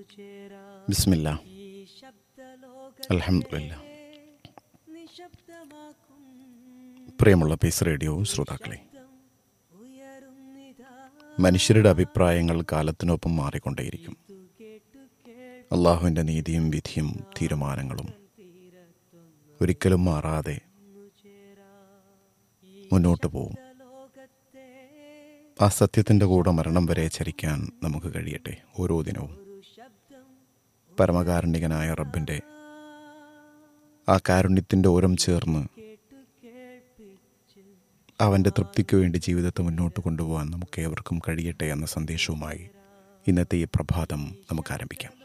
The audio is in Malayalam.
ബിസ്മില്ല അലഹമില്ല പ്രിയമുള്ള പീസ് റേഡിയോ ശ്രോതാക്കളെ മനുഷ്യരുടെ അഭിപ്രായങ്ങൾ കാലത്തിനൊപ്പം മാറിക്കൊണ്ടേയിരിക്കും അള്ളാഹുവിൻ്റെ നീതിയും വിധിയും തീരുമാനങ്ങളും ഒരിക്കലും മാറാതെ മുന്നോട്ട് പോവും ആ സത്യത്തിൻ്റെ കൂടെ മരണം വരെ ചരിക്കാൻ നമുക്ക് കഴിയട്ടെ ഓരോ ദിനവും പരമകാരുണികനായ റബ്ബിൻ്റെ ആ കാരുണ്യത്തിൻ്റെ ഓരം ചേർന്ന് അവൻ്റെ തൃപ്തിക്ക് വേണ്ടി ജീവിതത്തെ മുന്നോട്ട് കൊണ്ടുപോകാൻ നമുക്ക് ഏവർക്കും കഴിയട്ടെ എന്ന സന്ദേശവുമായി ഇന്നത്തെ ഈ പ്രഭാതം നമുക്ക് ആരംഭിക്കാം